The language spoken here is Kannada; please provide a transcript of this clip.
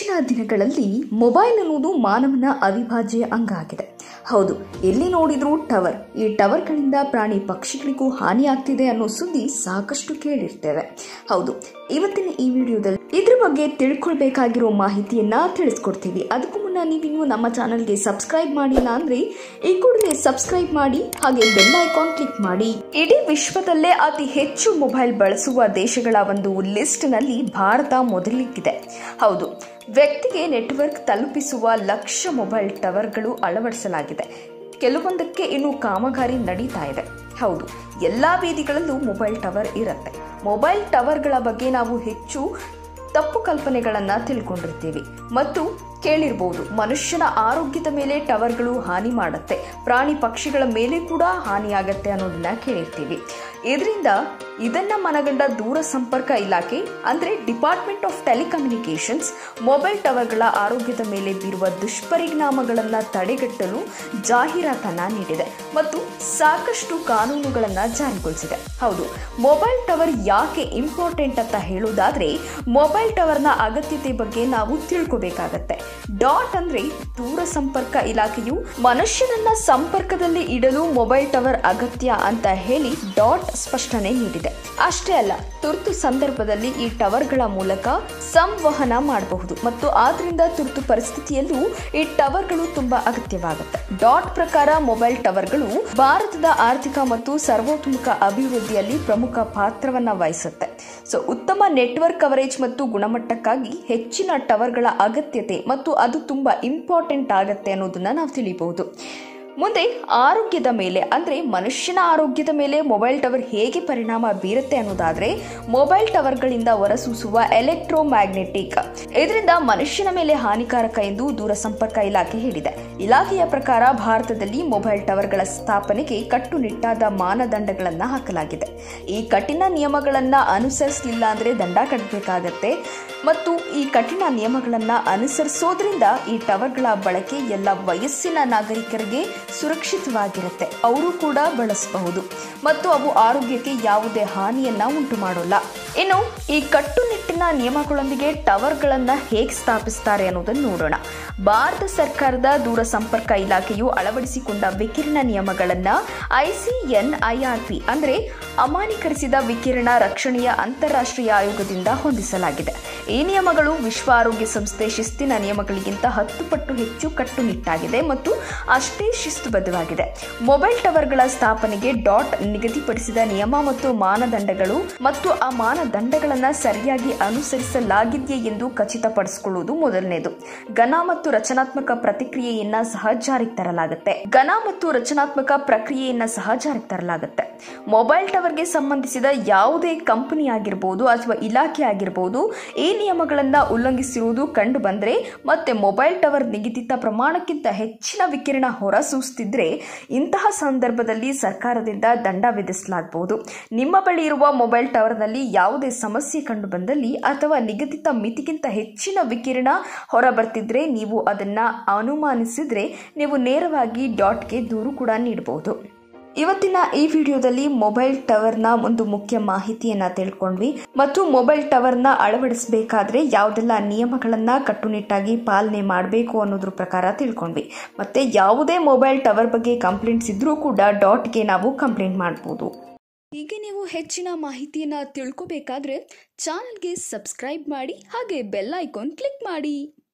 ಇತ್ತೀಚಿನ ದಿನಗಳಲ್ಲಿ ಮೊಬೈಲ್ ಅನ್ನೋದು ಮಾನವನ ಅವಿಭಾಜ್ಯ ಅಂಗ ಆಗಿದೆ ಹೌದು ಎಲ್ಲಿ ನೋಡಿದ್ರೂ ಟವರ್ ಈ ಟವರ್ಗಳಿಂದ ಪ್ರಾಣಿ ಪಕ್ಷಿಗಳಿಗೂ ಹಾನಿಯಾಗ್ತಿದೆ ಅನ್ನೋ ಸುದ್ದಿ ಸಾಕಷ್ಟು ಕೇಳಿರ್ತೇವೆ ಹೌದು ಇವತ್ತಿನ ಈ ವಿಡಿಯೋದಲ್ಲಿ ಇದ್ರ ಬಗ್ಗೆ ತಿಳ್ಕೊಳ್ಬೇಕಾಗಿರೋ ಮಾಹಿತಿಯನ್ನ ತಿಳಿಸ್ಕೊಡ್ತೀವಿ ಅದಕ್ಕೂ ಮುನ್ನ ನೀವಿನ್ನು ನಮ್ಮ ಚಾನಲ್ಗೆ ಸಬ್ಸ್ಕ್ರೈಬ್ ಮಾಡಿಲ್ಲ ಅಂದ್ರೆ ಈ ಕೂಡಲೇ ಸಬ್ಸ್ಕ್ರೈಬ್ ಮಾಡಿ ಹಾಗೆ ಬೆಲ್ ಐಕಾನ್ ಕ್ಲಿಕ್ ಮಾಡಿ ಇಡೀ ವಿಶ್ವದಲ್ಲೇ ಅತಿ ಹೆಚ್ಚು ಮೊಬೈಲ್ ಬಳಸುವ ದೇಶಗಳ ಒಂದು ಲಿಸ್ಟ್ ನಲ್ಲಿ ಭಾರತ ಮೊದಲಿಗಿದೆ ಹೌದು ವ್ಯಕ್ತಿಗೆ ನೆಟ್ವರ್ಕ್ ತಲುಪಿಸುವ ಲಕ್ಷ ಮೊಬೈಲ್ ಟವರ್ಗಳು ಅಳವಡಿಸಲಾಗಿದೆ ಕೆಲವೊಂದಕ್ಕೆ ಇನ್ನು ಕಾಮಗಾರಿ ನಡೀತಾ ಇದೆ ಹೌದು ಎಲ್ಲಾ ಬೀದಿಗಳಲ್ಲೂ ಮೊಬೈಲ್ ಟವರ್ ಇರುತ್ತೆ ಮೊಬೈಲ್ ಟವರ್ಗಳ ಬಗ್ಗೆ ನಾವು ಹೆಚ್ಚು ತಪ್ಪು ಕಲ್ಪನೆಗಳನ್ನು ತಿಳ್ಕೊಂಡಿರ್ತೀವಿ ಮತ್ತು ಕೇಳಿರ್ಬೋದು ಮನುಷ್ಯನ ಆರೋಗ್ಯದ ಮೇಲೆ ಟವರ್ಗಳು ಹಾನಿ ಮಾಡುತ್ತೆ ಪ್ರಾಣಿ ಪಕ್ಷಿಗಳ ಮೇಲೆ ಕೂಡ ಹಾನಿಯಾಗತ್ತೆ ಅನ್ನೋದನ್ನ ಕೇಳಿರ್ತೀವಿ ಇದರಿಂದ ಇದನ್ನ ಮನಗಂಡ ದೂರ ಸಂಪರ್ಕ ಇಲಾಖೆ ಅಂದ್ರೆ ಡಿಪಾರ್ಟ್ಮೆಂಟ್ ಆಫ್ ಟೆಲಿಕಮ್ಯುನಿಕೇಶನ್ಸ್ ಮೊಬೈಲ್ ಟವರ್ಗಳ ಆರೋಗ್ಯದ ಮೇಲೆ ಬೀರುವ ದುಷ್ಪರಿಣಾಮಗಳನ್ನು ತಡೆಗಟ್ಟಲು ಜಾಹೀರಾತನ್ನ ನೀಡಿದೆ ಮತ್ತು ಸಾಕಷ್ಟು ಕಾನೂನುಗಳನ್ನು ಜಾರಿಗೊಳಿಸಿದೆ ಹೌದು ಮೊಬೈಲ್ ಟವರ್ ಯಾಕೆ ಇಂಪಾರ್ಟೆಂಟ್ ಅಂತ ಹೇಳೋದಾದ್ರೆ ಮೊಬೈಲ್ ಟವರ್ನ ಅಗತ್ಯತೆ ಬಗ್ಗೆ ನಾವು ತಿಳ್ಕೋಬೇಕಾಗತ್ತೆ ಡಾಟ್ ಅಂದ್ರೆ ದೂರ ಸಂಪರ್ಕ ಇಲಾಖೆಯು ಮನುಷ್ಯನನ್ನ ಸಂಪರ್ಕದಲ್ಲಿ ಇಡಲು ಮೊಬೈಲ್ ಟವರ್ ಅಗತ್ಯ ಅಂತ ಹೇಳಿ ಡಾಟ್ ಸ್ಪಷ್ಟನೆ ನೀಡಿದೆ ಅಷ್ಟೇ ಅಲ್ಲ ತುರ್ತು ಸಂದರ್ಭದಲ್ಲಿ ಈ ಟವರ್ಗಳ ಮೂಲಕ ಸಂವಹನ ಮಾಡಬಹುದು ಮತ್ತು ಆದ್ರಿಂದ ತುರ್ತು ಪರಿಸ್ಥಿತಿಯಲ್ಲೂ ಈ ಟವರ್ಗಳು ತುಂಬಾ ಅಗತ್ಯವಾಗುತ್ತೆ ಡಾಟ್ ಪ್ರಕಾರ ಮೊಬೈಲ್ ಟವರ್ಗಳು ಭಾರತದ ಆರ್ಥಿಕ ಮತ್ತು ಸರ್ವತೋಮುಖ ಅಭಿವೃದ್ಧಿಯಲ್ಲಿ ಪ್ರಮುಖ ಪಾತ್ರವನ್ನ ವಹಿಸುತ್ತೆ ಸೊ ಉತ್ತಮ ನೆಟ್ವರ್ಕ್ ಕವರೇಜ್ ಮತ್ತು ಗುಣಮಟ್ಟಕ್ಕಾಗಿ ಹೆಚ್ಚಿನ ಟವರ್ಗಳ ಅಗತ್ಯತೆ ಮತ್ತು ಅದು ತುಂಬಾ ಇಂಪಾರ್ಟೆಂಟ್ ಆಗತ್ತೆ ಅನ್ನೋದನ್ನ ನಾವು ತಿಳಿಬಹುದು ಮುಂದೆ ಆರೋಗ್ಯದ ಮೇಲೆ ಅಂದರೆ ಮನುಷ್ಯನ ಆರೋಗ್ಯದ ಮೇಲೆ ಮೊಬೈಲ್ ಟವರ್ ಹೇಗೆ ಪರಿಣಾಮ ಬೀರುತ್ತೆ ಅನ್ನೋದಾದ್ರೆ ಮೊಬೈಲ್ ಟವರ್ಗಳಿಂದ ಹೊರಸೂಸುವ ಎಲೆಕ್ಟ್ರೋಮ್ಯಾಗ್ನೆಟಿಕ್ ಇದರಿಂದ ಮನುಷ್ಯನ ಮೇಲೆ ಹಾನಿಕಾರಕ ಎಂದು ದೂರಸಂಪರ್ಕ ಇಲಾಖೆ ಹೇಳಿದೆ ಇಲಾಖೆಯ ಪ್ರಕಾರ ಭಾರತದಲ್ಲಿ ಮೊಬೈಲ್ ಟವರ್ಗಳ ಸ್ಥಾಪನೆಗೆ ಕಟ್ಟುನಿಟ್ಟಾದ ಮಾನದಂಡಗಳನ್ನು ಹಾಕಲಾಗಿದೆ ಈ ಕಠಿಣ ನಿಯಮಗಳನ್ನು ಅನುಸರಿಸಲಿಲ್ಲ ಅಂದರೆ ದಂಡ ಕಟ್ಟಬೇಕಾಗತ್ತೆ ಮತ್ತು ಈ ಕಠಿಣ ನಿಯಮಗಳನ್ನು ಅನುಸರಿಸೋದ್ರಿಂದ ಈ ಟವರ್ಗಳ ಬಳಕೆ ಎಲ್ಲ ವಯಸ್ಸಿನ ನಾಗರಿಕರಿಗೆ ಸುರಕ್ಷಿತವಾಗಿರುತ್ತೆ ಅವರು ಕೂಡ ಬಳಸಬಹುದು ಮತ್ತು ಅವು ಆರೋಗ್ಯಕ್ಕೆ ಯಾವುದೇ ಹಾನಿಯನ್ನ ಉಂಟು ಮಾಡೋಲ್ಲ ಇನ್ನು ಈ ಕಟ್ಟುನಿಟ್ಟಿನ ನಿಯಮಗಳೊಂದಿಗೆ ಟವರ್ಗಳನ್ನು ಹೇಗೆ ಸ್ಥಾಪಿಸ್ತಾರೆ ಅನ್ನೋದನ್ನು ನೋಡೋಣ ಭಾರತ ಸರ್ಕಾರದ ದೂರ ಸಂಪರ್ಕ ಇಲಾಖೆಯು ಅಳವಡಿಸಿಕೊಂಡ ವಿಕಿರಣ ನಿಯಮಗಳನ್ನು ಐಸಿಎನ್ಐಆರ್ಪಿ ಅಂದರೆ ಅಮಾನೀಕರಿಸಿದ ವಿಕಿರಣ ರಕ್ಷಣೆಯ ಅಂತಾರಾಷ್ಟ್ರೀಯ ಆಯೋಗದಿಂದ ಹೊಂದಿಸಲಾಗಿದೆ ಈ ನಿಯಮಗಳು ವಿಶ್ವ ಆರೋಗ್ಯ ಸಂಸ್ಥೆ ಶಿಸ್ತಿನ ನಿಯಮಗಳಿಗಿಂತ ಹತ್ತು ಪಟ್ಟು ಹೆಚ್ಚು ಕಟ್ಟುನಿಟ್ಟಾಗಿದೆ ಮತ್ತು ಅಷ್ಟೇ ಶಿಸ್ತುಬದ್ಧವಾಗಿದೆ ಮೊಬೈಲ್ ಟವರ್ಗಳ ಸ್ಥಾಪನೆಗೆ ಡಾಟ್ ನಿಗದಿಪಡಿಸಿದ ನಿಯಮ ಮತ್ತು ಮಾನದಂಡಗಳು ಮತ್ತು ಆ ಮಾನದಂಡಗಳನ್ನು ಸರಿಯಾಗಿ ಅನುಸರಿಸಲಾಗಿದೆಯೇ ಎಂದು ಖಚಿತಪಡಿಸಿಕೊಳ್ಳುವುದು ಮೊದಲನೇದು ಘನ ಮತ್ತು ರಚನಾತ್ಮಕ ಪ್ರತಿಕ್ರಿಯೆಯನ್ನ ಸಹ ಜಾರಿಗೆ ತರಲಾಗುತ್ತೆ ಘನ ಮತ್ತು ರಚನಾತ್ಮಕ ಪ್ರಕ್ರಿಯೆಯನ್ನ ಸಹ ಜಾರಿಗೆ ತರಲಾಗುತ್ತೆ ಮೊಬೈಲ್ ಟವರ್ಗೆ ಸಂಬಂಧಿಸಿದ ಯಾವುದೇ ಕಂಪನಿ ಆಗಿರ್ಬೋದು ಅಥವಾ ಇಲಾಖೆ ಆಗಿರ್ಬೋದು ಈ ನಿಯಮಗಳನ್ನು ಉಲ್ಲಂಘಿಸಿರುವುದು ಕಂಡು ಬಂದರೆ ಮತ್ತೆ ಮೊಬೈಲ್ ಟವರ್ ನಿಗದಿತ ಪ್ರಮಾಣಕ್ಕಿಂತ ಹೆಚ್ಚಿನ ವಿಕಿರಣ ಹೊರಸೂಸುತ್ತಿದ್ರೆ ಇಂತಹ ಸಂದರ್ಭದಲ್ಲಿ ಸರ್ಕಾರದಿಂದ ದಂಡ ವಿಧಿಸಲಾಗಬಹುದು ನಿಮ್ಮ ಬಳಿ ಇರುವ ಮೊಬೈಲ್ ಟವರ್ನಲ್ಲಿ ಯಾವುದೇ ಸಮಸ್ಯೆ ಕಂಡು ಬಂದಲ್ಲಿ ಅಥವಾ ನಿಗದಿತ ಮಿತಿಗಿಂತ ಹೆಚ್ಚಿನ ವಿಕಿರಣ ಹೊರ ಬರ್ತಿದ್ರೆ ನೀವು ಅದನ್ನ ಅನುಮಾನಿಸಿದ್ರೆ ನೀವು ನೇರವಾಗಿ ಡಾಟ್ಗೆ ದೂರು ಕೂಡ ನೀಡಬಹುದು ಇವತ್ತಿನ ಈ ವಿಡಿಯೋದಲ್ಲಿ ಮೊಬೈಲ್ ಟವರ್ನ ಒಂದು ಮುಖ್ಯ ಮಾಹಿತಿಯನ್ನ ತಿಳ್ಕೊಂಡ್ವಿ ಮತ್ತು ಮೊಬೈಲ್ ಟವರ್ನ ಅಳವಡಿಸಬೇಕಾದ್ರೆ ಯಾವುದೆಲ್ಲ ನಿಯಮಗಳನ್ನ ಕಟ್ಟುನಿಟ್ಟಾಗಿ ಪಾಲನೆ ಮಾಡಬೇಕು ಅನ್ನೋದ್ರ ಪ್ರಕಾರ ತಿಳ್ಕೊಂಡ್ವಿ ಮತ್ತೆ ಯಾವುದೇ ಮೊಬೈಲ್ ಟವರ್ ಬಗ್ಗೆ ಕಂಪ್ಲೇಂಟ್ಸ್ ಇದ್ರೂ ಕೂಡ ಡಾಟ್ಗೆ ನಾವು ಕಂಪ್ಲೇಂಟ್ ಮಾಡ್ಬೋದು ಹೀಗೆ ನೀವು ಹೆಚ್ಚಿನ ಮಾಹಿತಿಯನ್ನ ತಿಳ್ಕೋಬೇಕಾದ್ರೆ ಚಾನಲ್ಗೆ ಸಬ್ಸ್ಕ್ರೈಬ್ ಮಾಡಿ ಹಾಗೆ ಬೆಲ್ ಐಕಾನ್ ಕ್ಲಿಕ್ ಮಾಡಿ